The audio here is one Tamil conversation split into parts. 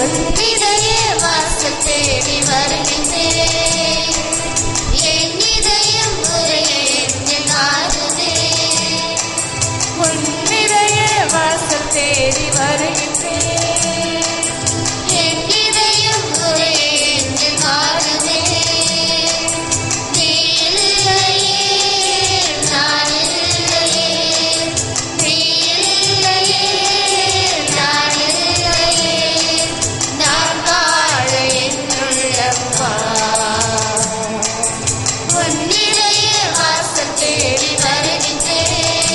உன்னிதய வாசல் தேடி வருகின்றேன் என் இதயம் உரைய எண்ணில் ஆறுதே உன்னிடைய வாசல் தேடி வருகின்றேன் என் இதயம் உரைய எண்ணில் ஆறுதே நீ இல்லையே நான் இல்லையே நீ இல்லையே நான் இல்லையே நான் வாழ என்னுள்ளம் வா உன்னிடைய வாசல் தேடி வருகின்றேன்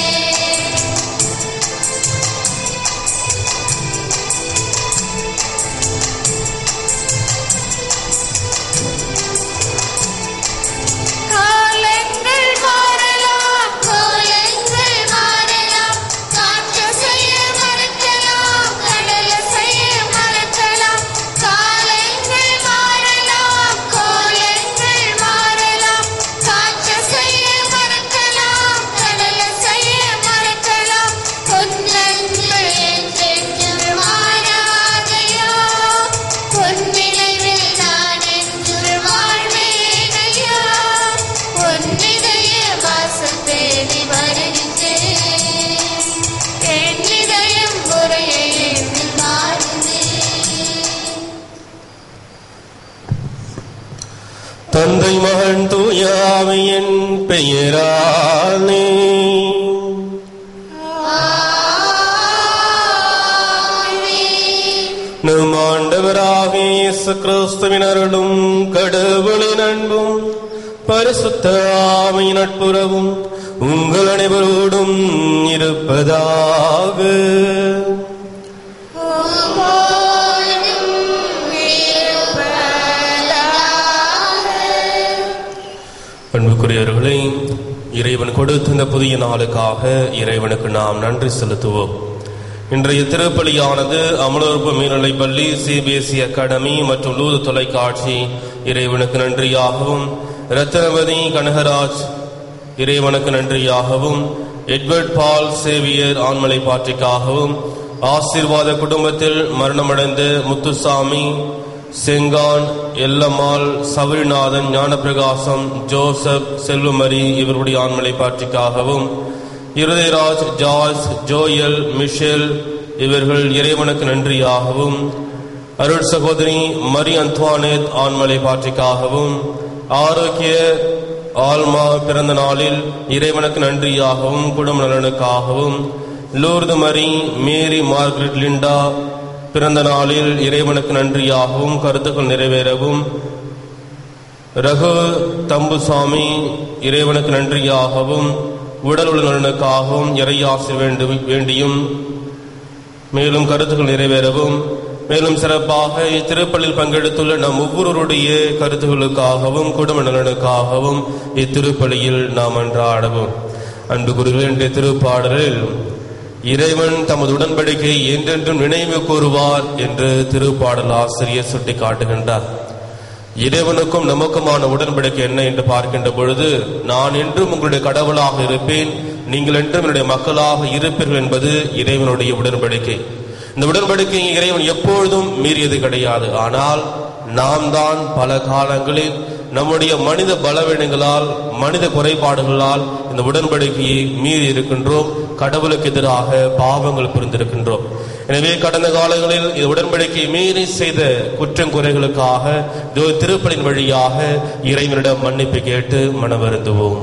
காலங்கள் மாறலாம் கோலங்கள் மாறலாம் காற்று செய்ய மறக்கலாம் கடல செய்ய மறக்கலாம் காலங்கள் மாறலாம் கோலங்கள் மாறலாம் காற்று செய்ய மறக்கலாம் கடல செய்ய மறக்கலாம் பொன்னங்கள் என்றென்று மாறாதையா பொன்னிலைவில் நான் என்று வாழ்வேனையா பொன்னிதய வாசல் தேடி வருகின்றேன் என் இதயம் முறையை எண்ணி மாறுதே தந்தை மகன் தூயாவியின் பெயராலே நம் ஆண்டவராகிய இயேசு கிறிஸ்துவின் அருளும் கடவுளின் அன்பும் பரிசுத்த ஆவியின் நட்புறவும் உங்கள் அனைவரோடும் இருப்பதாக அன்புக்குரியவர்களே இறைவன் கொடுத்த இந்த புதிய நாளுக்காக இறைவனுக்கு நாம் நன்றி செலுத்துவோம் இன்றைய திருப்பலியானது அமலோற்பு மேல்நிலைப் பள்ளி சிபிஎஸ்இ அகாடமி மற்றும் லூது தொலைக்காட்சி இறைவனுக்கு நன்றியாகவும் ரத்னவதி கனகராஜ் இறைவனுக்கு நன்றியாகவும் எட்வர்ட் பால் சேவியர் ஆண்மலை பாற்றிக்காகவும் ஆசீர்வாத குடும்பத்தில் மரணமடைந்த முத்துசாமி செங்கான் எல்லம்மாள் சபரிநாதன் ஞானப்பிரகாசம் ஜோசப் செல்வமரி இவருடைய ஆண்மலை பாற்றிக்காகவும் இருதயராஜ் ஜார்ஜ் ஜோயல் மிஷேல் இவர்கள் இறைவனுக்கு நன்றியாகவும் அருள் சகோதரி மரி அந்த்வானேத் ஆண்மலை பாற்றிக்காகவும் ஆரோக்கிய ஆல்மா பிறந்த நாளில் இறைவனுக்கு நன்றியாகவும் குடும்ப நலனுக்காகவும் Lourdu Mari Mary Margaret Linda பிறந்த நாளில் இறைவனுக்கு நன்றியாகவும் கருத்துக்கள் நிறைவேறவும் ரகு தம்புசாமி இறைவனுக்கு நன்றியாகவும் உடல் உள்ள நலனுக்காகவும் இறையாசி வேண்டு வேண்டியும் மேலும் கருத்துக்கள் நிறைவேறவும் மேலும் சிறப்பாக இத்திருப்பலில் பங்கெடுத்துள்ள நம் ஒவ்வொருவருடைய கருத்துக்களுக்காகவும் குடும்ப நலனுக்காகவும் இத்திருப்பலியில் நாம் அன்றாடவும் அன்பு குருவில் இன்றைய திருப்பாடலில் இறைவன் தமது உடன்படிக்கை என்றென்றும் நினைவு கூறுவார் என்று திருப்பாடல் ஆசிரியர் சுட்டி காட்டுகின்றார் இறைவனுக்கும் நமக்குமான உடன்படிக்கை என்ன என்று பார்க்கின்ற பொழுது நான் என்றும் உங்களுடைய கடவுளாக இருப்பேன் நீங்கள் என்றும் என்னுடைய மக்களாக இருப்பீர்கள் என்பது இறைவனுடைய உடன்படிக்கை இந்த உடன்படிக்கையை இறைவன் எப்பொழுதும் மீறியது கிடையாது ஆனால் நாம் தான் பல காலங்களில் நம்முடைய மனித பலவீனங்களால் மனித குறைபாடுகளால் இந்த உடன்படிக்கையை மீறி இருக்கின்றோம் கடவுளுக்கு எதிராக பாவங்கள் புரிந்திருக்கின்றோம் எனவே கடந்த காலங்களில் இந்த உடன்படிக்கையை மீறி செய்த குற்றம் குறைகளுக்காக இதோ திருப்பலின் வழியாக இறைவனிடம் மன்னிப்பு கேட்டு மனவருந்துவோம்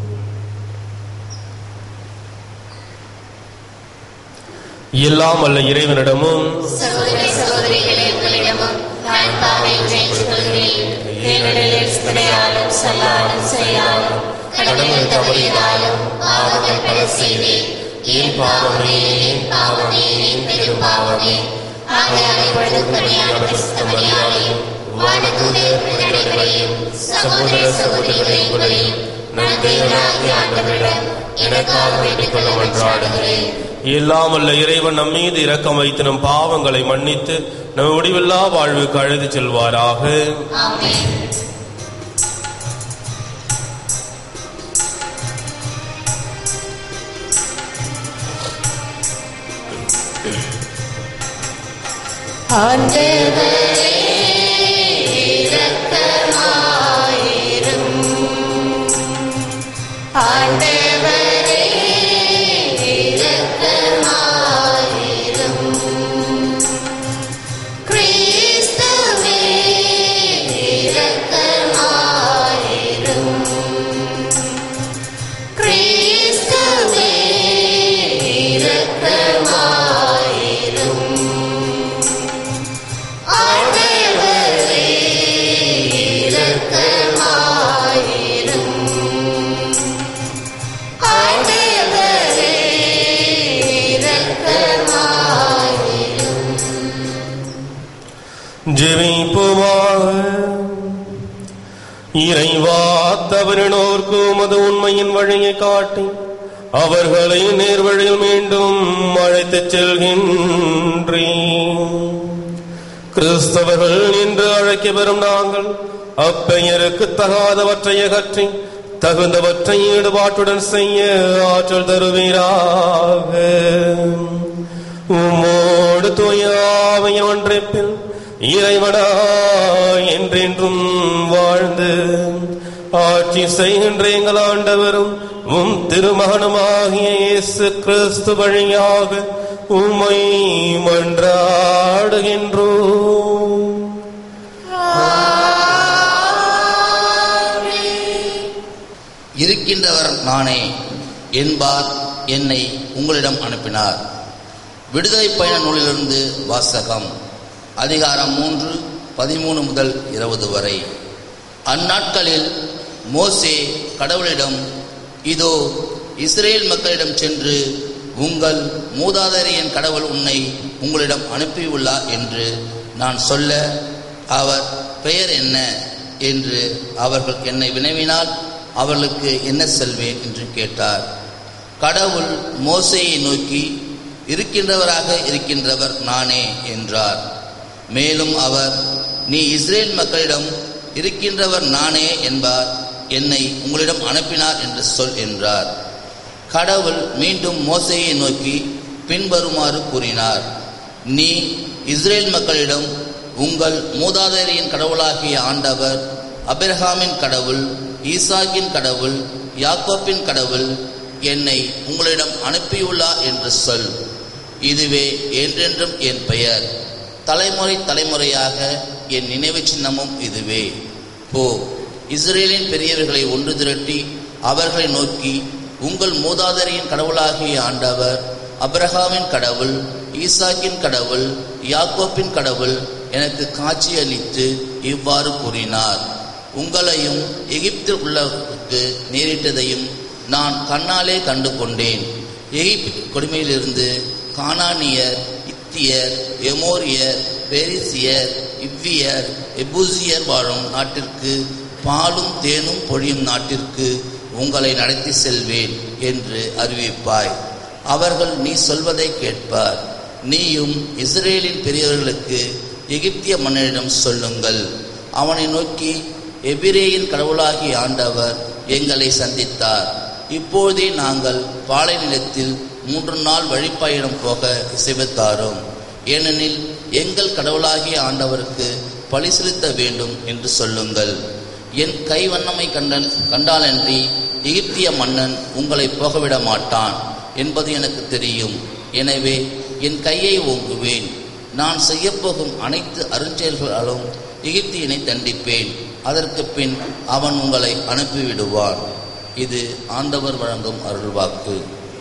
எல்லாம் அல்ல இறைவனிடமும் சகோதர சகோதரிகளே உங்களிடமும் நான் பாவை உழைத்துக்கொள்கிறேன் ஏனெனில் சிந்தனையாலும் சொல்லாலும் செய்யாலும் கடமையில் தவறியதாலும் பாவங்கள் பல செய்தேன் என் பாவமே என் பாவமே என் பெரும் பாவமே ஆகையால் இப்பொழுது கனியான பரிசுத்தமரியாதையும் வானதூதர் அனைவரையும் சகோதர சகோதரிகளை உங்களையும் நம் தேவனாகிய ஆண்டவரிடம் எனக்காக வேண்டிக் கொள்ள ஒன்றாடுகிறேன் எல்லாம் அல்ல இறைவன் நம் மீது இரக்கம் வைத்து நம் பாவங்களை மன்னித்து நம் முடிவில்லா வாழ்வுக்கு அழைத்து செல்வாராக ஆமென் ஆண்டவரே இரக்கமாயிரும் ஆண்டவரே இரக்கமாயிரும் கிறிஸ்துவே இரக்கமாயிரும் கிறிஸ்துவே இரக்கமாயிரும் ஆண்டவரே இரக்கமாயிரும் ஆண்டவரே இரக்கமாயிரும் ஜெபிப்போமாக இறைவா தவறினோர்க்கு உமது உண்மையின் வழியை காட்டி அவர்களை நேர்வழியில் மீண்டும் அழைத்துச் செல்கின்றேன் கிறிஸ்தவர்கள் என்று அழைக்கப்பெறும் நாங்கள் அப்பெயருக்கு தகாதவற்றை அகற்றி தகுந்தவற்றை ஈடுபாட்டுடன் செய்ய ஆற்றல் தருவீராக உம்மோடு தூயாவை ஒன்றைப்பில் இறைவனா என்றென்றும் வாழ்ந்து ஆட்சி செய்கின்ற எங்கள் ஆண்டவரும் உம் திருமகனுமாகிய இயேசு கிறிஸ்து வழியாக உம்மை மன்றாடுகின்றோம் இருக்கின்றவர் நானே என்பார் என்னை உங்களிடம் அனுப்பினார் விடுதலை பயண நூலிலிருந்து வாசகம் அதிகாரம் மூன்று பதிமூணு முதல் இருபது வரை அந்நாட்களில் மோசே கடவுளிடம் இதோ இஸ்ரேல் மக்களிடம் சென்று உங்கள் மூதாதையரின் கடவுள் உன்னை உங்களிடம் அனுப்பியுள்ளார் என்று நான் சொல்ல அவர் பெயர் என்ன என்று அவர்கள் என்னை வினவினால் அவர்களுக்கு என்ன செல்வேன் என்று கேட்டார் கடவுள் மோசேயை நோக்கி இருக்கின்றவராக இருக்கின்றவர் நானே என்றார் மேலும் அவர் நீ இஸ்ரேல் மக்களிடம் இருக்கின்றவர் நானே என்பார் என்னை உங்களிடம் அனுப்பினார் என்று சொல் என்றார் கடவுள் மீண்டும் மோசேயை நோக்கி பின்வருமாறு கூறினார் நீ இஸ்ரேல் மக்களிடம் உங்கள் மூதாதையரின் கடவுளாகிய ஆண்டவர் அபிரஹாமின் கடவுள் ஈசாக்கின் கடவுள் யாக்கோப்பின் கடவுள் என்னை உங்களிடம் அனுப்பியுள்ளார் என்று சொல் இதுவே என்றென்றும் என் பெயர் தலைமுறை தலைமுறையாக என் நினைவு சின்னமும் இதுவே போ இஸ்ரேலின் பெரியவர்களை ஒன்று திரட்டி அவர்களை நோக்கி உங்கள் மூதாதையரின் கடவுளாகிய ஆண்டவர் அபிரஹாமின் கடவுள் ஈசாக்கின் கடவுள் யாக்கோப்பின் கடவுள் எனக்கு காட்சியளித்து இவ்வாறு கூறினார் உங்களையும் எகிப்தில் உள்ளவருக்கு நேரிட்டதையும் நான் கண்ணாலே கண்டு கொண்டேன் எகிப்து கொடுமையிலிருந்து கானானியர் இத்தியர் எமோரியர் பெரிசியர் இவ்வியர் எபூசியர் வாழும் நாட்டிற்கு பாலும் தேனும் பொழியும் நாட்டிற்கு உங்களை நடத்தி செல்வேன் என்று அறிவிப்பாய் அவர்கள் நீ சொல்வதை கேட்பார் நீயும் இஸ்ரேலின் பெரியவர்களுக்கு எகிப்திய மன்னரிடம் சொல்லுங்கள் அவனை நோக்கி எபிரேயின் கடவுளாகிய ஆண்டவர் எங்களை சந்தித்தார் இப்போதே நாங்கள் பாலை நிலத்தில் மூன்று நாள் வழிப்பயணம் போக இசைவத்தாரோம் ஏனெனில் எங்கள் கடவுளாகிய ஆண்டவருக்கு பழி செலுத்த வேண்டும் என்று சொல்லுங்கள் என் கை வண்ணமை கண்டன் கண்டாலன்றி எகிப்திய மன்னன் உங்களை போகவிட மாட்டான் என்பது எனக்கு தெரியும் எனவே என் கையை ஓங்குவேன் நான் செய்யப்போகும் அனைத்து அருஞ்செயல்களாலும் எகிப்தியனை தண்டிப்பேன் அதற்கு பின் அவன் உங்களை அனுப்பிவிடுவான் இது ஆண்டவர் வழங்கும் அருள்வாக்கு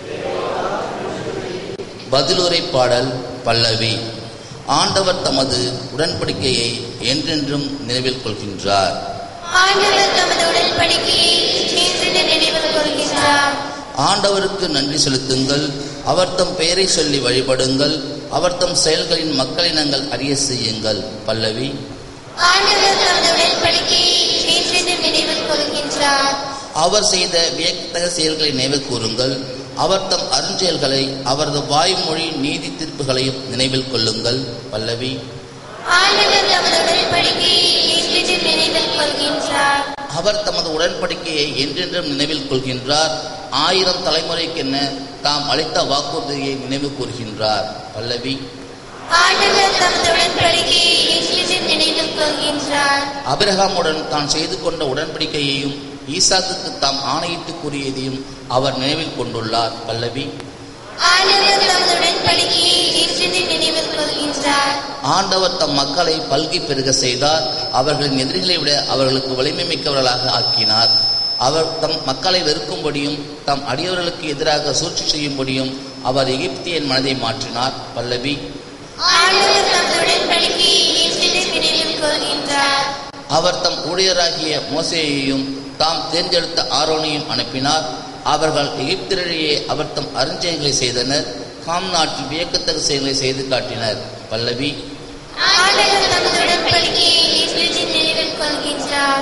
பதிலுரை பாடல் பல்லவி ஆண்டவர் தமது உடன்படிக்கையை என்றென்றும் நினைவில் கொள்கின்றார் ஆண்டவர் தமது உடன்படிக்கையை நேற்றிட நினைவில் கொள்கின்றார் ஆண்டவருக்கு நன்றி செலுத்துங்கள் அவர் தம் பெயரை சொல்லி வழிபடுங்கள் அவர் தம் செயல்களின் மக்களினங்கள் அறிய செய்யுங்கள் பல்லவி ஆண்டவர் தமது உடன்படிக்கையை நேற்றிட நினைவில் கொள்கின்றார் அவர் செய்த வியத்தக செயல்களை நினைவு கூறுங்கள் அவர் தம் அருஞ்செயல்களை அவரது வாய்மொழி நீதி தீர்ப்புகளையும் நினைவில் கொள்ளுங்கள் பல்லவி ஆண்டவர் தமது உடன்படிக்கையை நேற்றிட நினைவில் கொள்கின்றார் அவர் தமது உடன்படிக்கையை என்றென்றும் நினைவில் கொள்கின்றார் ஆயிரம் தலைமுறைக்கென்ன தாம் அளித்த வாக்குறுதியை நினைவு கூறுகின்றார் பல்லவி ஆண்டவர் தமது உடன்படிக்கையை என்றென்றும் நினைவில் கொள்கின்றார் அபிரகாமுடன் தான் செய்து கொண்ட உடன்படிக்கையையும் ஈசாக்குக்கு தாம் ஆணையிட்டு கூறியதையும் அவர் நினைவில் கொண்டுள்ளார் பல்லவி ஆண்டவர் தமது உடன்படிக்கையை என்றென்றும் நினைவில் கொள்கின்றார் ஆண்டவர் தம் மக்களை பல்கி பெருக செய்தார் அவர்களின் எதிரிகளை விட அவர்களுக்கு வலிமை மிக்கவர்களாக ஆக்கினார் அவர் தம் மக்களை வெறுக்கும்படியும் தம் அடியவர்களுக்கு எதிராக சூழ்ச்சி செய்யும்படியும் அவர் எகிப்தியன் மனதை மாற்றினார் பல்லவி ஆண்டவர் தமது உடன்படிக்கையை என்றென்றும் நினைவில் கொள்கின்றார் அவர் தம் ஊழியராகிய மோசேயையும் தாம் தேர்ந்தெடுத்த ஆரோனையும் அனுப்பினார் அவர்கள் எகிப்திலேயே அவர் தம் அருஞ்செயல்களை செய்தனர் காம் நாட்டில் வியக்கத்தக்க செயல்களை செய்து காட்டினர் பல்லவி ஆண்டவர் தமது உடன்படிக்கையை என்றென்றும் நினைவில் கொள்கின்றார்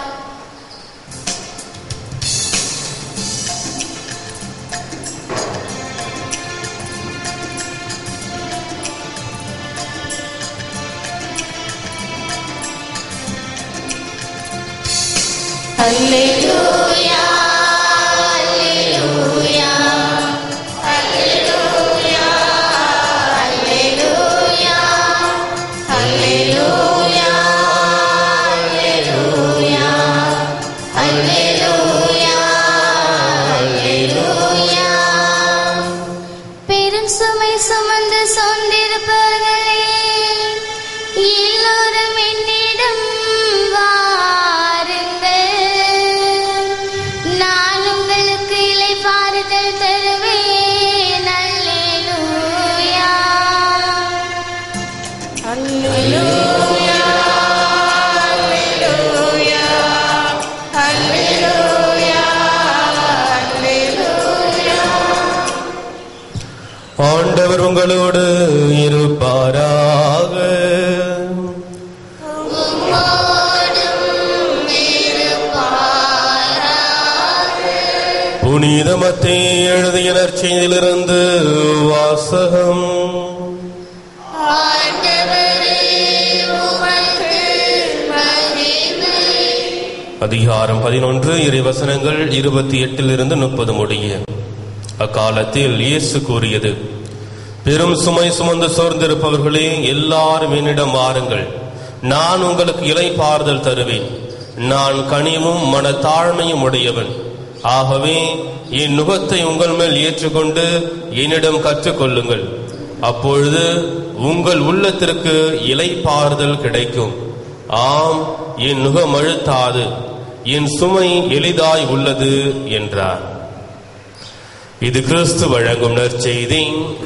அல்லேலூயா அல்லேலூயா அல்லேலூயா அல்லேலூயா அல்லேலூயா அல்லேலூயா அல்லேலூயா அல்லேலூயா பெரும் சுமை சுமந்து சொந்திருப்பவர்களே எல்லோரும் என்னிடம் வாருங்கள் நான் உங்களுக்கு இளைப்பாறுதல் தருவேன் அல்லேலூயா அல்லேலூயா அல்லேலூயா அல்லேலூயா அல்லேலூயா ஆண்டவர் உங்களோடு இருப்பாராக புனித மத்தேயு எழுதிய நற்செய்தியிலிருந்து வாசகம் அதிகாரம் பதினொன்று இறைவசனங்கள் இருபத்தி எட்டிலிருந்து முப்பது முடிய அக்காலத்தில் இயேசு கூறியது பெரும் சுமை சுமந்து சோர்ந்திருப்பவர்களே எல்லாரும் என்னிடம் வாருங்கள் நான் உங்களுக்கு இலைப்பாறுதல் தருவேன் நான் கனிவும் மனத்தாழ்மையும் உடையவன் ஆகவே என் நுகத்தை உங்கள் மேல் ஏற்றுக்கொண்டு என்னிடம் கற்றுக்கொள்ளுங்கள் அப்பொழுது உங்கள் உள்ளத்திற்கு இலைப்பாறுதல் கிடைக்கும் ஆம் என் நுகம் அழுத்தாது என் சுமை எளிதாய் உள்ளது என்றார் இது கிறிஸ்து வழங்கும் நற்செய்தி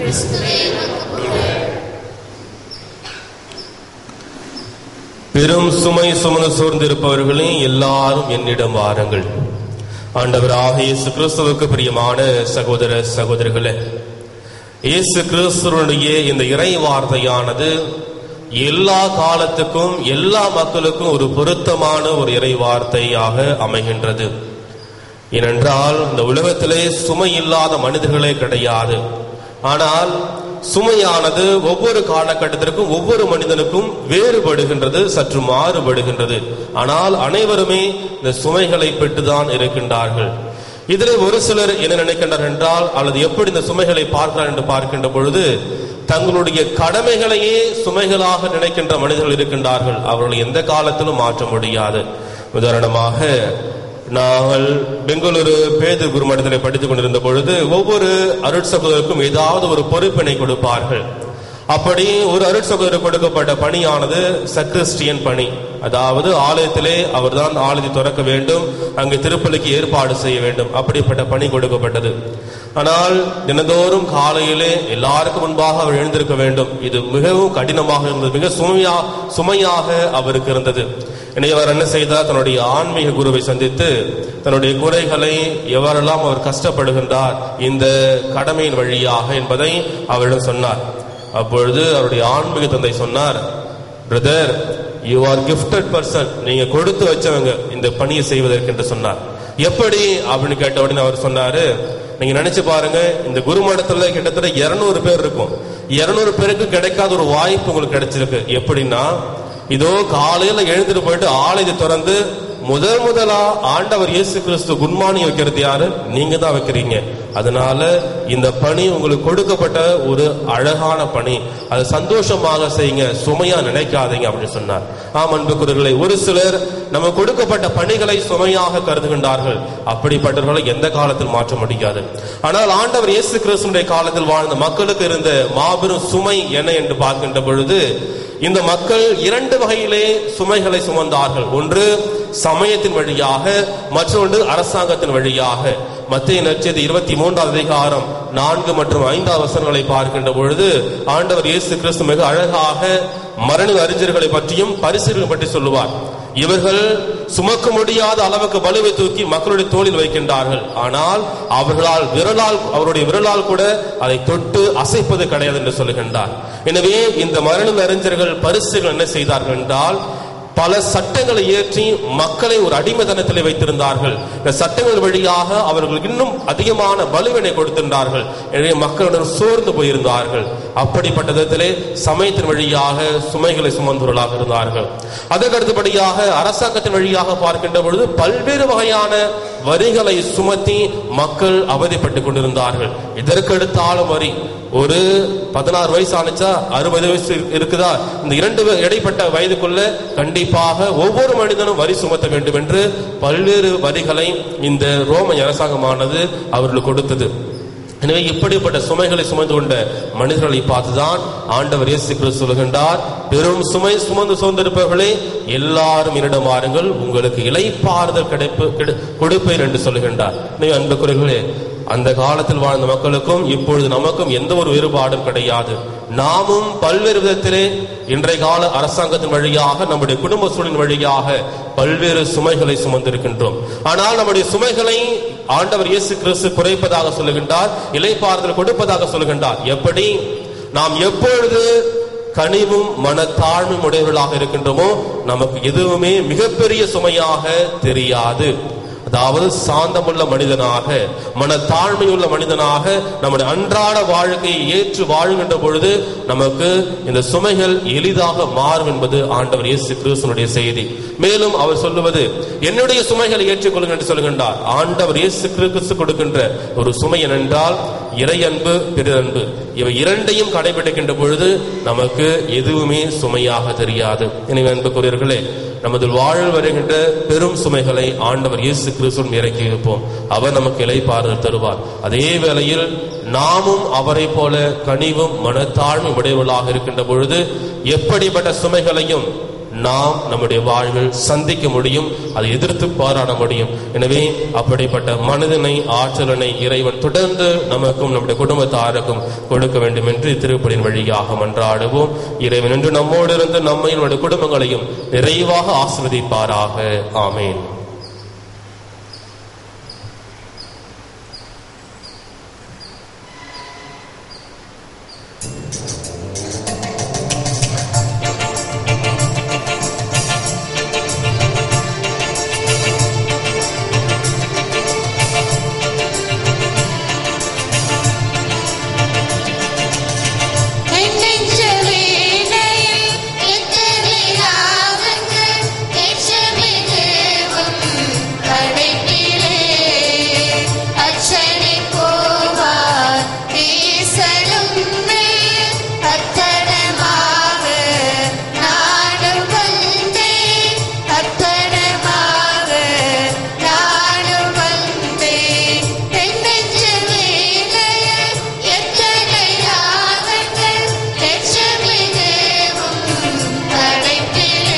பெரும் சுமை சுமந்து சோர்ந்திருப்பவர்களே எல்லாரும் என்னிடம் வாருங்கள் ஆண்டவராக இயேசு கிறிஸ்துவுக்கு பிரியமான சகோதர சகோதரிகளே இயேசு கிறிஸ்துவனுடைய இந்த இறை வார்த்தையானது எல்லா காலத்துக்கும் எல்லா மக்களுக்கும் ஒரு பொருத்தமான ஒரு இறை வார்த்தையாக அமைகின்றது ஏனென்றால் இந்த உலகத்திலே சுமை இல்லாத மனிதர்களே கிடையாது ஆனால் சுமையானது ஒவ்வொரு காலகட்டத்திற்கும் ஒவ்வொரு மனிதனுக்கும் வேறுபடுகின்றது சற்று மாறுபடுகின்றது ஆனால் அனைவருமே இந்த சுமைகளை பெற்றுதான் இருக்கின்றார்கள் இதில் ஒரு சிலர் என்ன நினைக்கின்றனர் என்றால் அல்லது எப்படி இந்த சுமைகளை பார்க்கிறார் என்று பார்க்கின்ற பொழுது தங்களுடைய கடமைகளையே சுமைகளாக நினைக்கின்ற மனிதர்கள் இருக்கின்றார்கள் அவர்களை எந்த காலத்திலும் மாற்ற முடியாது உதாரணமாக நாங்கள் பெங்களூரு பேது குருமடத்திலே படித்துக் கொண்டிருந்த பொழுது ஒவ்வொரு அருட்சகோதருக்கும் ஏதாவது ஒரு பொறுப்பினை கொடுப்பார்கள் அப்படி ஒரு அருட்சகோதரர் கொடுக்கப்பட்ட பணியானது சக்ரிஸ்டியன் பணி அதாவது ஆலயத்திலே அவர்தான் ஆலயத்தை திறக்க வேண்டும் அங்கு திருப்பலிக்கு ஏற்பாடு செய்ய வேண்டும் அப்படிப்பட்ட பணி கொடுக்கப்பட்டது ஆனால் தினந்தோறும் காலையிலே எல்லாருக்கும் முன்பாக அவர் எழுந்திருக்க வேண்டும் இது மிகவும் கடினமாக இருந்தது மிக சுமையா சுமையாக அவருக்கு இருந்தது எனவே அவர் என்ன செய்தார் தன்னுடைய ஆன்மீக குருவை சந்தித்து தன்னுடைய குறைகளை எவரெல்லாம் அவர் கஷ்டப்படுகின்றார் இந்த கடமையின் வழியாக என்பதை அவரிடம் சொன்னார் அப்பொழுது அவருடைய ஆன்மீக தந்தை சொன்னார் brother you are gifted person நீங்க கொடுத்து வச்சவங்க இந்த பணியை செய்வதற்கு என்று சொன்னார் எப்படி அப்படின்னு கேட்ட உடனே அவர் சொன்னாரு நீங்க நினைச்சு பாருங்க இந்த குருமடத்துல கிட்டத்தட்ட 200 பேர் இருக்கும் 200 பேருக்கு கிடைக்காத ஒரு வாய்ப்பு உங்களுக்கு கிடைச்சிருக்கு எப்படின்னா இதோ காலையில எழுந்துட்டு போயிட்டு ஆலயத்தை திறந்து முதல் முதலா ஆண்டவர் இயேசு கிறிஸ்து குன்மானி வைக்கிறது யாரு நீங்க தான் வைக்கிறீங்க அதனால இந்த பணி உங்களுக்கு கொடுக்கப்பட்ட ஒரு அழகான பணி அது சந்தோஷமாக செய்யுங்க சுமையா நினைக்காதீங்க அப்படின்னு சொன்னார் ஆம் அன்புக்குரியவர்களே ஒரு சிலர் நம்ம கொடுக்கப்பட்ட பணிகளை சுமையாக கருதுகின்றார்கள் அப்படிப்பட்டவர்களை எந்த காலத்தில் மாற்ற முடியாது ஆனால் ஆண்டவர் இயேசு கிறிஸ்துடைய காலத்தில் வாழ்ந்த மக்களுக்கு இருந்த மாபெரும் சுமை என்ன என்று பார்க்கின்ற பொழுது இந்த மக்கள் இரண்டு வகையிலே சுமைகளை சுமந்தார்கள் ஒன்று சமயத்தின் வழியாக மற்றொன்று அரசாங்கத்தின் வழியாக மத்திய நட்சத்திர இருபத்தி மூன்றாவது அதிகாரம் நான்கு மற்றும் ஐந்தாவது வசனங்களை பார்க்கின்ற பொழுது ஆண்டவர் இயேசு கிறிஸ்து மிக அழகாக மரண அறிஞர்களை பற்றியும் பரிசுகளை பற்றி சொல்லுவார் இவர்கள் சுமக்க முடியாத அளவுக்கு வலுவை தூக்கி மக்களுடைய தோளில் வைக்கின்றார்கள் ஆனால் அவர்களால் விரலால் அவருடைய விரலால் கூட அதை தொட்டு அசைப்பது கிடையாது என்று சொல்லுகின்றார் எனவே இந்த மரண அறிஞர்கள் பரிசுகள் என்ன செய்தார்கள் என்றால் பல சட்டங்களை இயற்றி மக்களை ஒரு அடிமைத்தனத்தில் வைத்திருந்தார்கள் இந்த சட்டங்கள் வழியாக அவர்கள் இன்னும் அதிகமான வலுவினை கொடுத்திருந்தார்கள் எனவே மக்களுடன் சோர்ந்து போயிருந்தார்கள் அப்படிப்பட்ட விதத்திலே சமயத்தின் வழியாக சுமைகளை சுமந்தவர்களாக இருந்தார்கள் அதற்கு அடுத்தபடியாக அரசாங்கத்தின் வழியாக பார்க்கின்ற பொழுது பல்வேறு வகையான வரிகளை சுமத்தி மக்கள் அவதிப்பட்டுக் கொண்டிருந்தார்கள் இதற்கு அடுத்தாலும் வரி ஒரு பதினாறு வயசு ஆனிச்சா அறுபது வயசு இருக்குதா இந்த இரண்டு இடைப்பட்ட வயதுக்குள்ள கண்டிப்பாக ஒவ்வொரு மனிதனும் வரி சுமத்த வேண்டும் என்று பல்வேறு வரிகளை இந்த ரோம அரசாங்கமானது அவர்களுக்கு கொடுத்தது எனவே இப்படிப்பட்ட சுமைகளை சுமந்து கொண்ட மனிதர்களை பார்த்துதான் ஆண்டவர் இயேசு கிறிஸ்து சொல்கின்றார் பெரும் சுமை சுமந்து சுமந்திருப்பவர்களே எல்லாரும் என்னிடம் வாருங்கள் உங்களுக்கு இலைப்பாறுதல் கிடைப்பு கிடை- கொடுப்பேன் என்று சொல்லுகின்றார் எனவே அன்புக்குரியவர்களே அந்த காலத்தில் வாழ்ந்த மக்களுக்கும் இப்பொழுது நமக்கும் எந்த ஒரு வேறுபாடும் கிடையாது நாமும் பல்வேறு விதத்திலே இன்றைய கால அரசாங்கத்தின் வழியாக நம்முடைய குடும்ப சூழலின் வழியாக பல்வேறு சுமைகளை சுமந்திருக்கின்றோம் ஆனால் நம்முடைய சுமைகளை ஆண்டவர் இயேசு கிறிஸ்து குறைப்பதாக சொல்லுகின்றார் இலைப்பாறுதல் கொடுப்பதாக சொல்லுகின்றார் எப்படி நாம் எப்பொழுது கனிவும் மனத்தாழ்வும் உடையவர்களாக இருக்கின்றோமோ நமக்கு எதுவுமே மிகப்பெரிய சுமையாக தெரியாது அதாவது சாந்தமுள்ள மனிதனாக மனத்தாழ்மையுள்ள மனிதனாக நம்முடைய அன்றாட வாழ்க்கையை ஏற்று வாழுகின்ற பொழுது நமக்கு இந்த சுமைகள் எளிதாக மாறும் என்பது ஆண்டவர் இயேசு கிறிஸ்துனுடைய செய்தி மேலும் அவர் சொல்லுவது என்னுடைய சுமைகளை ஏற்றுக்கொள்ளுங்கள் என்று சொல்லுகின்றார் ஆண்டவர் இயேசு கிறிஸ்து கொடுக்கின்ற ஒரு சுமை என்னென்றால் இறையன்பு பிறன்பு இவை இரண்டையும் கடைபிடிக்கின்ற பொழுது நமக்கு எதுவுமே சுமையாக தெரியாது எனவே அன்புக்குரியவர்களே நமது வாழ்வில் வருகின்ற பெரும் சுமைகளை ஆண்டவர் இயேசு கிறிஸ்துவின் இறக்கி வைப்போம் அவர் நமக்கு இலைப்பாறுதல் தருவார் அதே வேளையில் நாமும் அவரை போல கனிவும் மனத்தாழ்வும் உடையவர்களாக இருக்கின்ற பொழுது எப்படிப்பட்ட சுமைகளையும் நாம் நம்முடைய வாழ்வில் சந்திக்க முடியும் அதை எதிர்த்து போராட முடியும் எனவே அப்படிப்பட்ட மனிதனை ஆற்றலனை இறைவன் தொடர்ந்து நமக்கும் நம்முடைய குடும்பத்தாருக்கும் கொடுக்க வேண்டும் என்று திருப்பலின் வழியாக மன்றாடுவோம் இறைவன் என்று நம்மோடு இருந்து நம்மையும் நம்முடைய குடும்பங்களையும் நிறைவாக ஆசிர்வதிப்பாராக ஆமேன் என் நெஞ்ச வீணையில் எத்தனை ராகங்கள் ஏற்றமிகவும் படைப்பிலே அச்சனை போவார் பேசலும் அத்தனமாக நானும் வந்தேன் அத்தனமாக நானும் வந்தேன் என் நெஞ்ச வீணையில் எத்தனை ராகங்கள் ஏற்றமிகவும் படைப்பிலே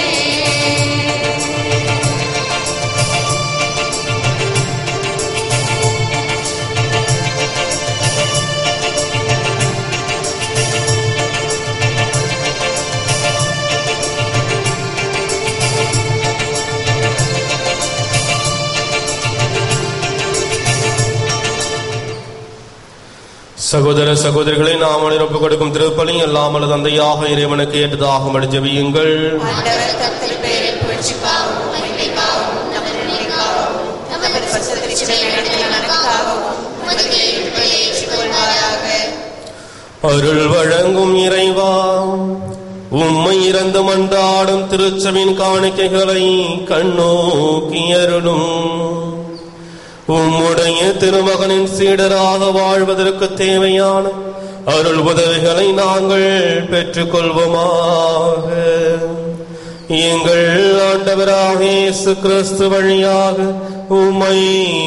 சகோதர சகோதரிகளை நாம் ஒப்புக் கொடுக்கும் திருப்பலி எல்லாமல தந்தையாக இறைவனுக்கு ஏற்றதாக ஜெபியுங்கள் ஆண்டவர் கர்த்தர் பேரில் புகழ்ச்சிக்காகவும் மகிமைக்காகவும் நமது நிலைக்காகவும் நமது பரிசுத்த நடனங்களுக்காகவும் உமது கேள்விகளை ஏற்றுக்கொள்வாராக அருள் வழங்கும் இறைவா உம்மை இறந்து மன்றாடும் திருச்சபின் காணிக்கைகளை கண்ணோக்கி அருளும் உம்முடைய திருமகனின் சீடராக வாழ்வதற்கு தேவையான அருள் உதவிகளை நாங்கள் பெற்றுக்கொள்வோமாக எங்கள் ஆண்டவராக இயேசு கிறிஸ்து வழியாக உம்மை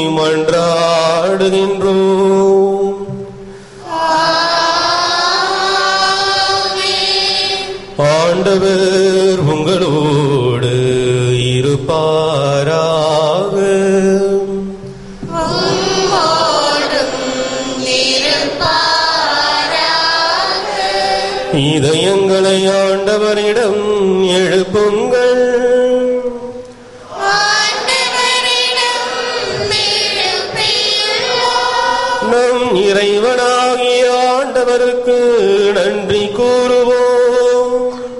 மன்றாடுகின்றோம் ஆண்டவர் உங்களோடு இருப்பாராக இதயங்களை ஆண்டவரிடம் எழுப்புங்கள் நம் இறைவனாகிய ஆண்டவருக்கு நன்றி கூறுவோம்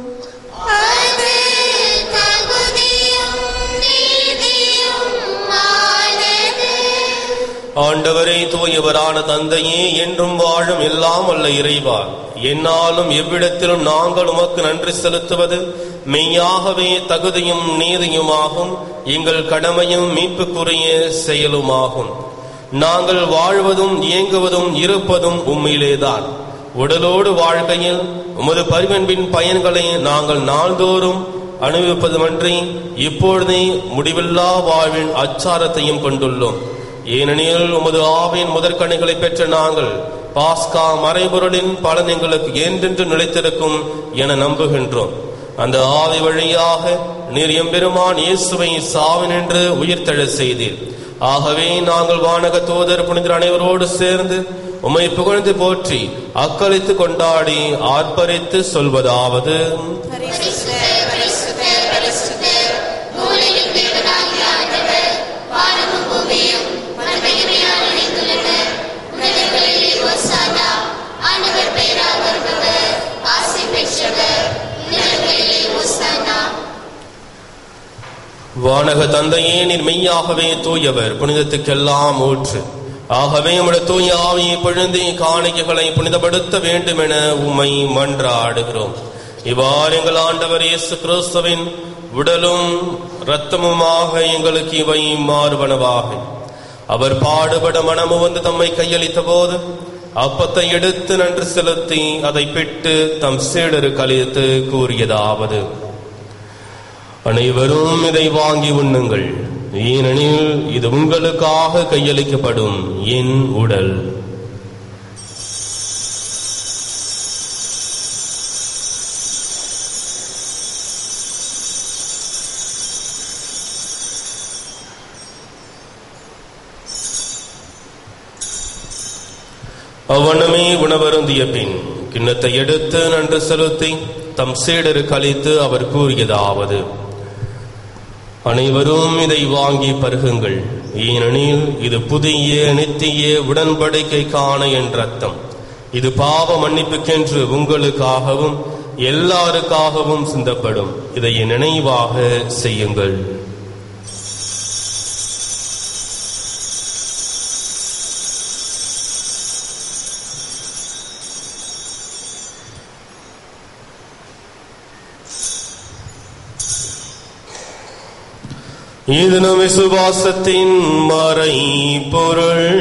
ஆண்டவரே தூயவரான தந்தையே என்றும் வாழும் எல்லாம் அல்ல இறைவா என்னாலும் எவ்விடத்திலும் நாங்கள் உமக்கு நன்றி செலுத்துவது மெய்யாகவே தகுதியும் நீதியுமாகும் எங்கள் கடமையும் மீட்புக்குரிய செயலுமாகும் நாங்கள் வாழ்வதும் இயங்குவதும் இருப்பதும் உண்மையிலேதான் உடலோடு வாழ்க்கையில் உமது பரிவன்பின் பயன்களை நாங்கள் நாள்தோறும் அனுபவிப்பதுமன்றி இப்பொழுதே முடிவில்லா வாழ்வின் அச்சாரத்தையும் கொண்டுள்ளோம் ஏனெனில் உமது ஆவின் முதற்கணிகளை பெற்ற நாங்கள் பாஸ்கா மறைபொருளின் பலன் எங்களுக்கு என்றென்று நிலைத்திருக்கும் என நம்புகின்றோம் அந்த ஆவி வழியாக நீர் எம்பெருமான் இயேசுவை சாவினின்று உயிர்த்தெழ செய்தீர் ஆகவே நாங்கள் வானக தூதர் புனிதர் அனைவரோடு சேர்ந்து உம்மை புகழ்ந்து போற்றி அக்களித்து கொண்டாடி ஆர்ப்பரித்து சொல்வதாவது வானக தந்தையே நீர் மெய்யாகவே தூயவர் புனிதத்துக்கெல்லாம் ஊற்று ஆகவே உம்முடைய தூய ஆவியை பொழுந்தி காணிக்கைகளை புனிதப்படுத்த வேண்டும் என உம்மை மன்றாடுகிறோம் இவ்வாறு எங்கள் ஆண்டவர் இயேசு கிறிஸ்துவின் உடலும் இரத்தமுமாக எங்களுக்கு இவை மாறுபனவாக அவர் பாடுபட மனமு வந்து தம்மை கையளித்த போது அப்பத்தை எடுத்து நன்று செலுத்தி அதை பிட்டு தம் சீடரு கழித்து கூறியதாவது அனைவரும் இதை வாங்கி உண்ணுங்கள் ஏனெனில் இது உங்களுக்காக கையளிக்கப்படும் என் உடல் அவ்வண்ணமே உணவருந்திய பின் கிண்ணத்தை எடுத்து நன்று செலுத்தி தம் சீடரு கழித்து அவர் கூறியதாவது அனைவரும் இதை வாங்கி பருகுங்கள் ஏனெனில் இது புதிய நித்திய உடன்படிக்கைக்கான என் ரத்தம் இது பாவ மன்னிப்புக்கென்று உங்களுக்காகவும் எல்லாருக்காகவும் சிந்தப்படும் இதை என் நினைவாக செய்யுங்கள் இது நம் விசுவாசத்தின் மறை பொருள்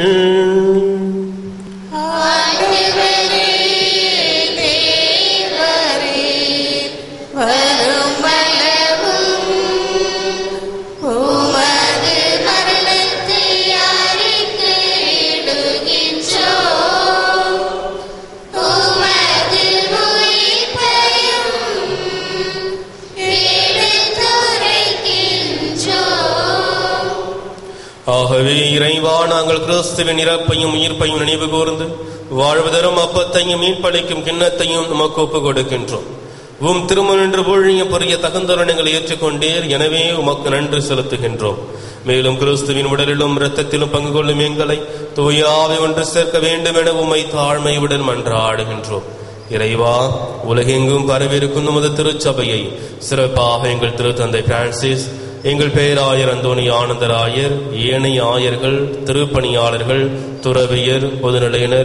ஆகவே இறைவா நாங்கள் கிறிஸ்துவின் இறப்பையும் உயிர்ப்பையும் நினைவு கூர்ந்து வாழ்வதரும் அப்பத்தையும் மீன்பளிக்கும் கிண்ணத்தையும் நமக்கு ஒப்புக் கொடுக்கின்றோம் உம் திருமணன்று பொழிய பொரிய தகுந்தரணங்களை ஏற்றுக்கொண்டீர் எனவே உமக்கு நன்றி செலுத்துகின்றோம் மேலும் கிறிஸ்துவின் உடலிலும் இரத்தத்திலும் பங்கு கொள்ளும் எங்களை தூயாவை ஒன்று சேர்க்க வேண்டும் என உம்மை தாழ்மையுடன் மன்றாடுகின்றோம் இறைவா உலகெங்கும் பரவிருக்கும் நமது திருச்சபையை சிறப்பாக எங்கள் திருத்தந்தை பிரான்சிஸ் எங்கள் பேராயர் அந்தோணி ஆனந்தராயர் ஏனைய ஆயர்கள் திருப்பணியாளர்கள் துறவியர் பொதுநிலையினர்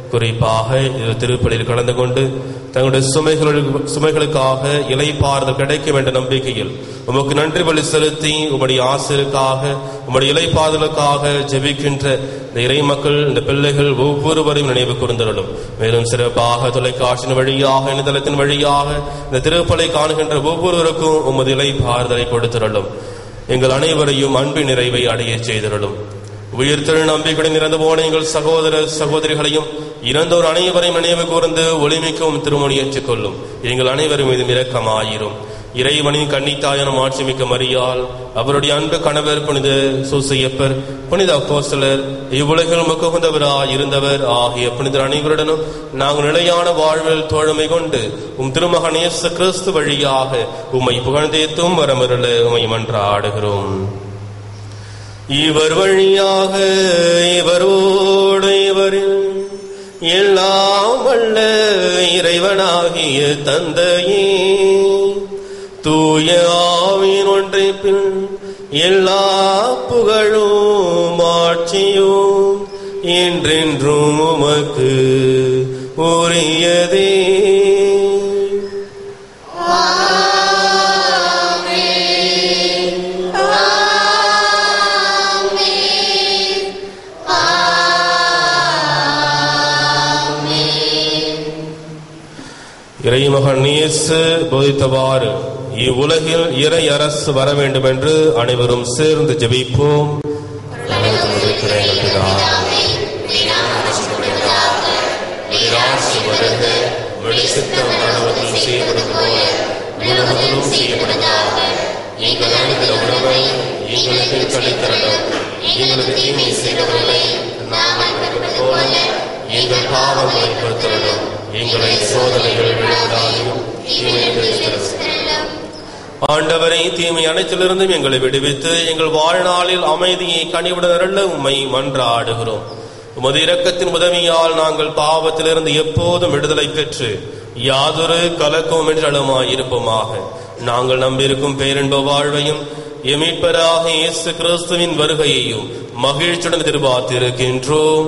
குறிப்பாக இது திருப்பலியில் கலந்து கொண்டு தங்களுடைய சுமைகளுக்கு சுமைகளுக்காக இலைப்பாறுதல் கிடைக்கும் என்ற நம்பிக்கையில் உமக்கு நன்றி பலி செலுத்தி உம்முடைய ஆசிரியருக்காக உம்முடைய இலைப்பாறுதலுக்காக ஜெபிக்கின்ற இந்த இறை மக்கள் இந்த பிள்ளைகள் ஒவ்வொருவரையும் நினைவு கூர்ந்தருளும் மேலும் சிறப்பாக தொலைக்காட்சியின் வழியாக இணையதளத்தின் வழியாக இந்த திருப்பலை காணுகின்ற ஒவ்வொருவருக்கும் உமது இலைப்பாறுதலை கொடுத்திருளும் எங்கள் அனைவரையும் அன்பின் நிறைவை அடையச் செய்திருளும் உயிர்த்தெழு நம்பிக்கையுடன் இறந்து போன எங்கள் சகோதர சகோதரிகளையும் இறந்தோர் அனைவரையும் நினைவு கூர்ந்து ஒளிமிக்கவும் திருமணியேற்றுக் கொள்ளும் எங்கள் அனைவரும் மீதும் இரக்கமாயிரும் இறைவனின் கன்னித்தாயனும் ஆட்சிமிக்க மரியால் அவருடைய அன்பு கணவர் புனித சூசையப்பர் புனித அப்போஸ்தலர் இவ்வுலகில் முககுந்தவராய் இருந்தவர் ஆகிய புனிதர் அனைவருடனும் நாங்கள் நிலையான வாழ்வில் தோழமை கொண்டு உம் திருமகன் இயேசு கிறிஸ்து வழியாக உம்மை புகழ்ந்தேத்தும் வரமருள உம்மை மன்றாடுகிறோம் இவர் வழியாக இவரோடு இவரில் எல்லாம் வல்ல இறைவனாகிய தந்தையே தூய ஆவின் ஒன்றைப்பில் எல்லா புகழும் ஆட்சியும் என்றென்றும் உமக்கு உரியதே இறைமகன் இயேசு போதித்தவாறு இவ்வுலகில் இறை அரசு வர வேண்டும் என்று அனைவரும் சேர்ந்து ஜெபிப்போம் உலகத்திலும் செய்யப்படுவதாக எங்கள் அனுகிற உணவை எங்களுக்கு கழித்தரணும் எங்களுக்கு தீமை செய்தவர்களை நாங்கள் மன்னிப்பது போல எங்கள் பாவங்களை பொறுத்தரணும் எங்களை சோதனைகள் விழுந்தாலும் ஆண்டவரை தீமை அனைத்திலிருந்தும் எங்களை விடுவித்து எங்கள் வாழ்நாளில் அமைதியை கனிவுடனருள்ள உம்மை மன்றாடுகிறோம் உமது இரக்கத்தின் உதவியால் நாங்கள் பாவத்திலிருந்து எப்போதும் விடுதலை பெற்று யாதொரு கலக்கமும் என்றளமாய் இருப்போமாக நாங்கள் நம்பியிருக்கும் பேரின்ப வாழ்வையும் எமீட்பராக இயேசு கிறிஸ்துவின் வருகையையும் மகிழ்ச்சியுடன் எதிர்பார்த்திருக்கின்றோம்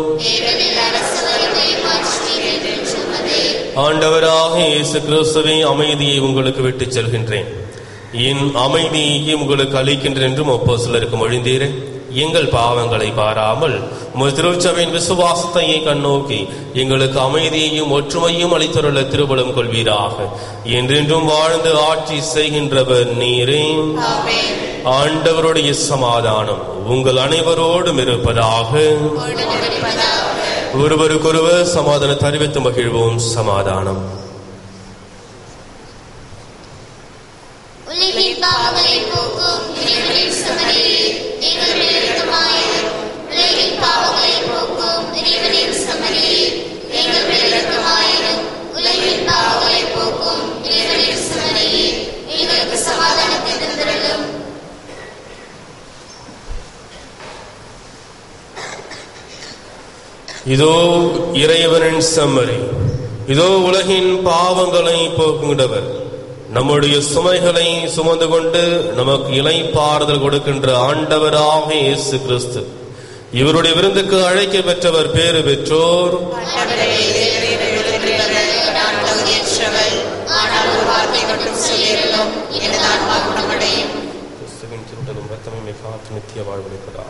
ஆண்டவராக இயேசு கிறிஸ்துவை அமைதியை உங்களுக்கு விட்டுச் செல்கின்றேன் என் அமைதியை உங்களுக்கு அளிக்கின்றேன் என்றும் ஒப்போ சிலருக்கு மொழிந்தீரே எங்கள் பாவங்களை பாராமல் உமது திருச்சபையின் விசுவாசத்தையே கண்ணோக்கி எங்களுக்கு அமைதியையும் ஒற்றுமையும் அளித்துள்ள திருபலம் கொள்வீராக என்றென்றும் வாழ்ந்து ஆட்சி செய்கின்றவர் நீரே ஆண்டவருடைய சமாதானம் உங்கள் அனைவரோடும் இருப்பதாக ஒருவருக்கொருவர் சமாதானம் தெரிவித்து மகிழ்வோம் சமாதானம் உலகின் பாவங்களை போக்கும் இறைவனின் சமரியே எங்கள் மேல் இரக்கமாயிரும் உலகின் பாவங்களை போக்கும் இறைவனின் சமரியே எங்கள் மேல் இரக்கமாயிரும் உலகின் பாவங்களை போக்கும் இறைவனின் சமரியே எங்களுக்கு சமாதானத்தை தந்திரலும் இதோ இறைவனின் செம்மறி இதோ உலகின் பாவங்களை போக்குகின்றவர் நம்முடைய சுமைகளை சுமந்து கொண்டு நமக்கு இலைப்பாறுதல் கொடுக்கின்ற ஆண்டவராக இயேசு கிறிஸ்து இவருடைய விருந்துக்கு அழைக்க பெற்றவர் பேறு பெற்றோர் ஆண்டவரே, தேவரீர் எழுந்திருக்கிறவர், நான் தகுதியற்றவள். ஆனால் ஒரு வார்த்தை மட்டும் சொல்லியிருந்தோம் எனது ஆன்மா குணமடையும் கிறிஸ்துவின் திருடலும் ரத்தமும் காத்து நித்திய வாழ்வளிப்பதாக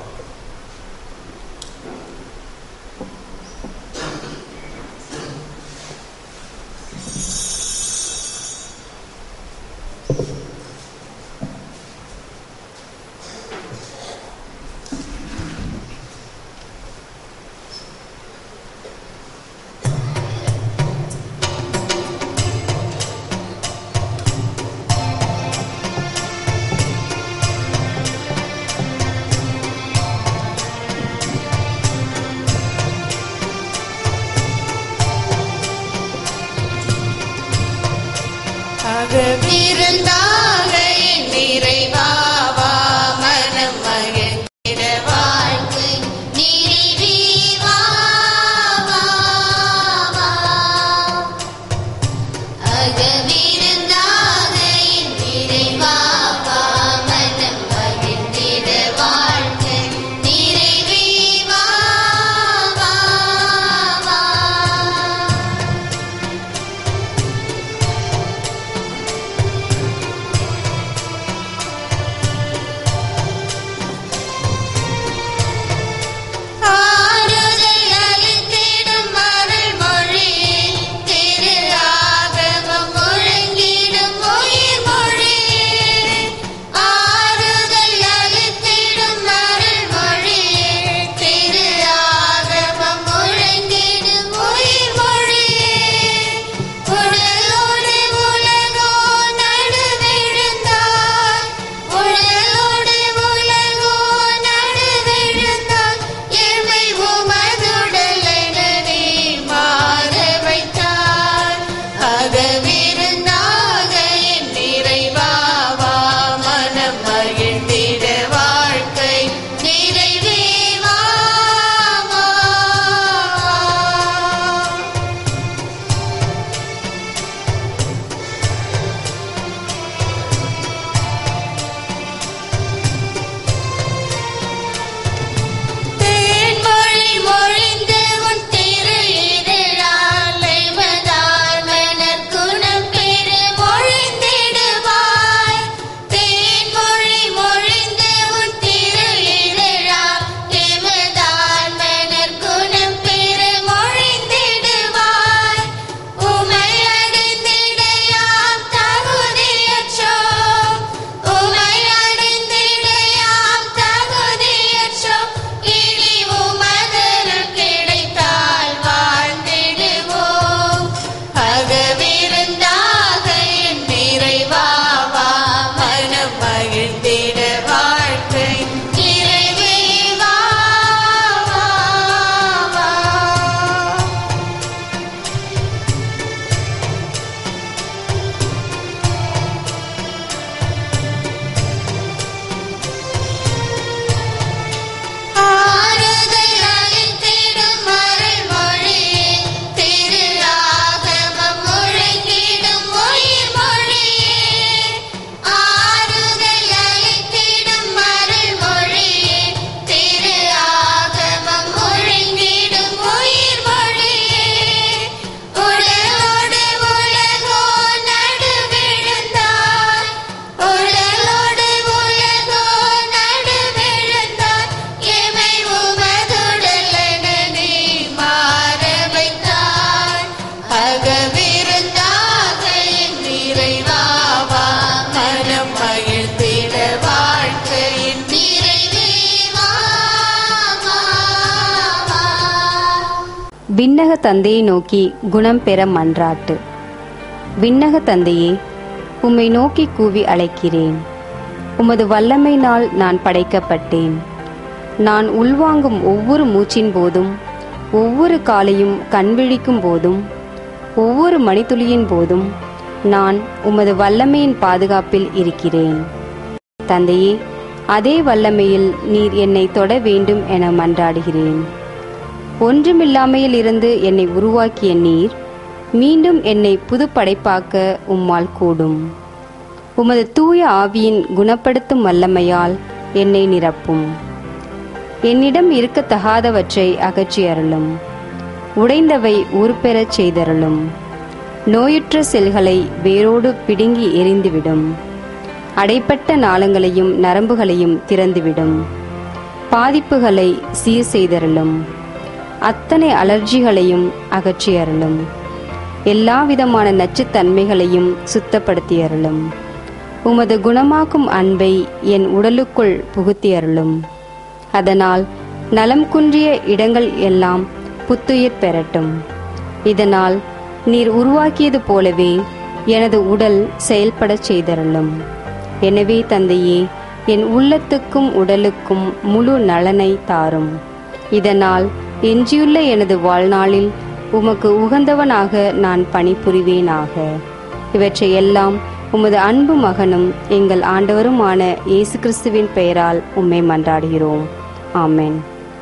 விண்ணக தந்தையை நோக்கி குணம் பெற மன்றாட்டு விண்ணக தந்தையே உம்மை நோக்கி கூவி அழைக்கிறேன் உமது வல்லமையினால் நான் படைக்கப்பட்டேன் நான் உள்வாங்கும் ஒவ்வொரு மூச்சின் போதும் ஒவ்வொரு காலையும் கண்விழிக்கும் போதும் ஒவ்வொரு மணித்துளியின் போதும் நான் உமது வல்லமையின் பாதுகாப்பில் இருக்கிறேன் தந்தையே அதே வல்லமையில் நீர் என்னை தொட வேண்டும் என மன்றாடுகிறேன் ஒன்றுமில்லாமையில் இருந்து என்னை உருவாக்கிய நீர் மீண்டும் என்னை புது படைப்பாக்க உம்மால் கூடும் உமது தூய ஆவியின் குணப்படுத்தும் வல்லமையால் என்னை நிரப்பும் என்னிடம் இருக்கத்தகாதவற்றை அகற்றி அருளும் உடைந்தவை உருப்பெறச் செய்தருளும் நோயுற்ற செல்களை வேரோடு பிடுங்கி எரிந்துவிடும் அடைப்பட்ட நாளங்களையும் நரம்புகளையும் திறந்துவிடும் பாதிப்புகளை சீர் செய்தருளும் அத்தனை அலர்ஜிகளையும் அகற்றி அருளும் எல்லா விதமான நச்சுத்தன்மைகளையும் சுத்தப்படுத்தி அருளும் உமது குணமாக்கும் அன்பை என் உடலுக்குள் புகுத்தி அருளும் அதனால் நலம் குன்றிய இடங்கள் எல்லாம் புத்துயிர் பெறட்டும் இதனால் நீர் உருவாக்கியது போலவே எனது உடல் செயல்படச் செய்தருளும் எனவே தந்தையே என் உள்ளத்துக்கும் உடலுக்கும் முழு நலனை தாரும் இதனால் எஞ்சியுள்ள எனது வாழ்நாளில் உமக்கு உகந்தவனாக நான் பணிபுரிவேனாக இவற்றை எல்லாம் உமது அன்பு மகனும் எங்கள் ஆண்டவருமான இயேசு கிறிஸ்துவின் பெயரால் உம்மை மன்றாடுகிறோம் ஆமென்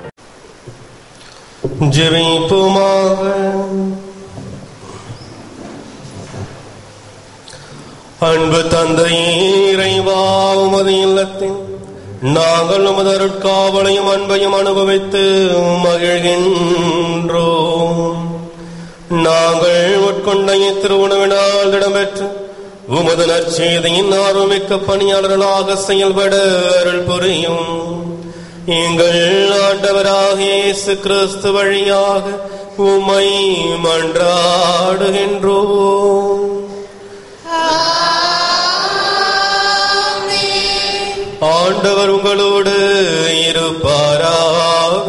ஜெபிப்போமாக அன்பு தந்தையே இறைவா உமது இல்லத்தில் நாங்கள் உமது அருட்காவலையும் அன்பையும் அனுபவித்து மகிழ்கின்றோம் நாங்கள் உட்கொண்ட திருவுணவினால் இடம்பெற்று உமது நற்செய்தியின் ஆர்வமிக்க பணியாளர்களாக செயல்பட அருள் புரியும் எங்கள் ஆண்டவராக இயேசு கிறிஸ்து வழியாக உமை மன்றாடுகின்றோம் ஆண்டவர் உங்களோடு இருப்பாராக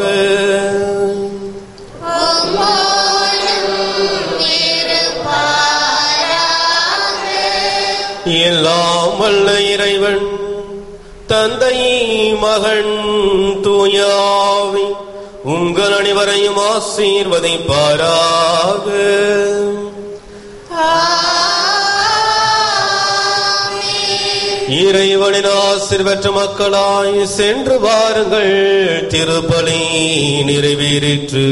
எல்லாம் வல்ல இறைவன் தந்தை மகன் தூயாவி உங்கள் அனைவரையும் ஆசீர்வதிப்பாராக இறைவனின் ஆசிர்வற்ற மக்களாய் சென்று வாருங்கள் திருப்பலி நிறைவேறிற்று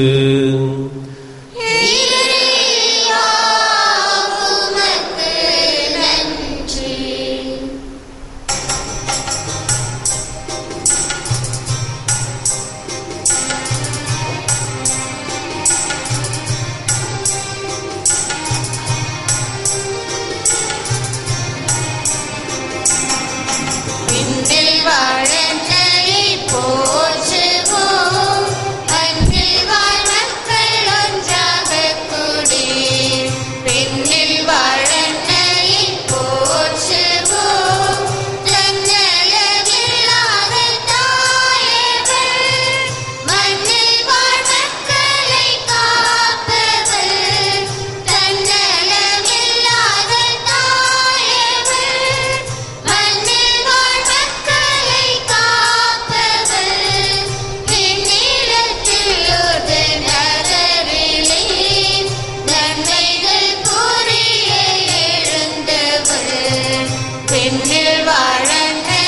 விண்ணில் வாழனை போற்றுவோம் அன்பில் வாழ் மக்கள் ஒன்றாக கூடி விண்ணில் வாழனை போற்றுவோம் தன்னலமில்லாத தாயவர் மண்ணில் வாழ் மக்களை காப்பவர் தன்னலமில்லாத தாயவர் மண்ணில் வாழ் மக்களை காப்பவர் விண்ணிலத்தில் ஒரு நகரிலே நன்மைகள் புரிய எழுந்தவர் பெண்ணில் வாழனை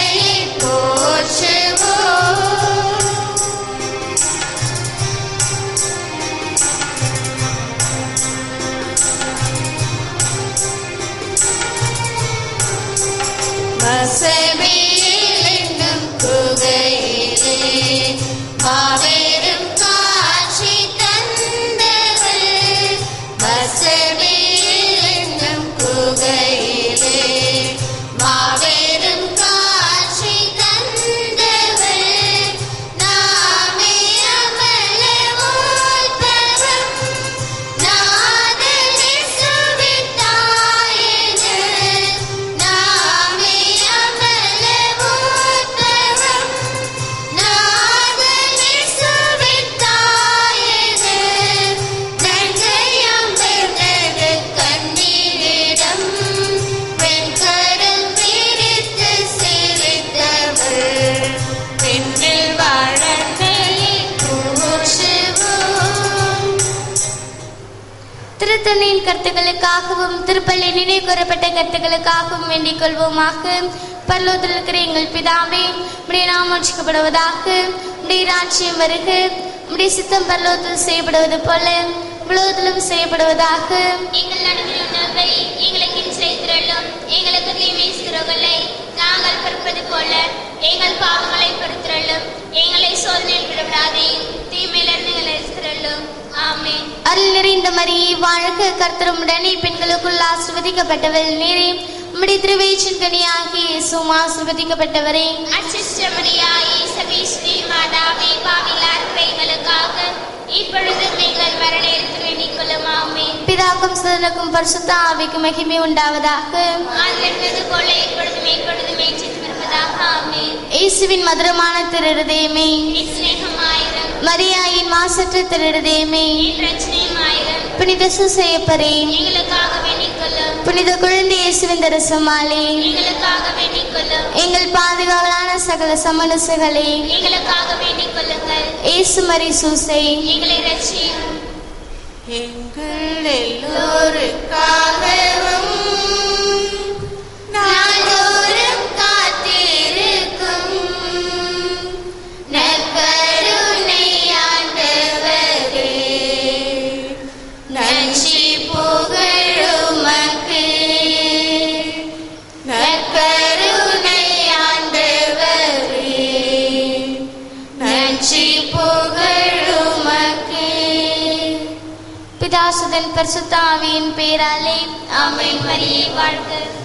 போற்றுவோம் வசமியில் என்னும் குகையிலே மாபெரும் காட்சி தந்தவர் வசமியில் என்னும் குகையிலே மாபெரும் காட்சி தந்தவர் நாமே அமல உற்பவம் நாதன் இயேசுவின் தாயன நாமே அமல திருத்தந்தையின் கருத்துக்களுக்காகவும் திருப்பள்ளி நினைவு கூறப்பட்ட கருத்துக்களுக்காகவும் வேண்டிக் கொள்வோமாக பரலோகத்தில் இருக்கிற எங்கள் பிதாவே உடைய நாம் ரட்சிக்கப்படுவதாக உடைய ராட்சியம் வருக உடைய சித்தம் பரலோகத்தில் செய்யப்படுவது போல உலகத்திலும் செய்யப்படுவதாக எங்கள் நடுவில் உணவை எங்களுக்கு செய்திருளும் எங்களுக்கு தீமை சிறுகளை நாங்கள் பொறுப்பது போல எங்கள் பாவங்களை பொறுத்திருளும் எங்களை சோதனையில் விடவிடாதே தீமையிலிருந்து எங்களை சிறுளும் ஆமென் அருள் நிறைந்த மரியே வாழ்க கர்த்தருமுடனே பெண்களுக்குள் ஆசிர்வதிக்கப்பட்டவள் நீரே உம்முடைய திருவயிற்றின் கனியாகி இயேசுவும் ஆசிர்வதிக்கப்பட்டவரே அச்சிஷ்டமரியாயே சபீஸ்ரீ மாதாவே பாவிலார் எங்களுக்காக இப்பொழுதும் எங்கள் மரணத்தில் வேண்டிக் கொள்ளும் ஆமென் பிதாக்கும் சுதனுக்கும் பரிசுத்த ஆவிக்கும் மகிமை உண்டாவதாக ஆதிலிருந்தது போல இப்பொழுதும் எப்பொழுதும் ஏற்றித்து வருவதாக ஆமென் இயேசுவின் மதுரமான திருடுதேமே என் சிநேகமாயிரம் மரியாயின் மாசற்ற திருடுதேமே என் பிரச்சனையுமாயிரம் புனித சுசையப்பரே எங்களுக்காக வேண்டிக் கொள்ளும் புனித குழந்தை இயேசுவின் தரசமாலே எங்களுக்காக வேண்டிக் கொள்ளும் எங்கள் பாதுகாவலான சகல சமனசுகளே எங்களுக்காக வேண்டிக் கொள்ளுங்கள் இயேசு மரி சூசை எங்களை ரட்சியும் எங்கள் எல்லோருக்காகவும் நாள்தோறும் காத்திருக்கும் நற்கருணை ஆண்டவரே நன்றி புகழுமக்கு நற்கருணை ஆண்டவரே நன்றி புகழுமக்கு பிதாசுதன் பரிசுத்த ஆவியின் பேராலே ஆமென் மரியே வாழ்க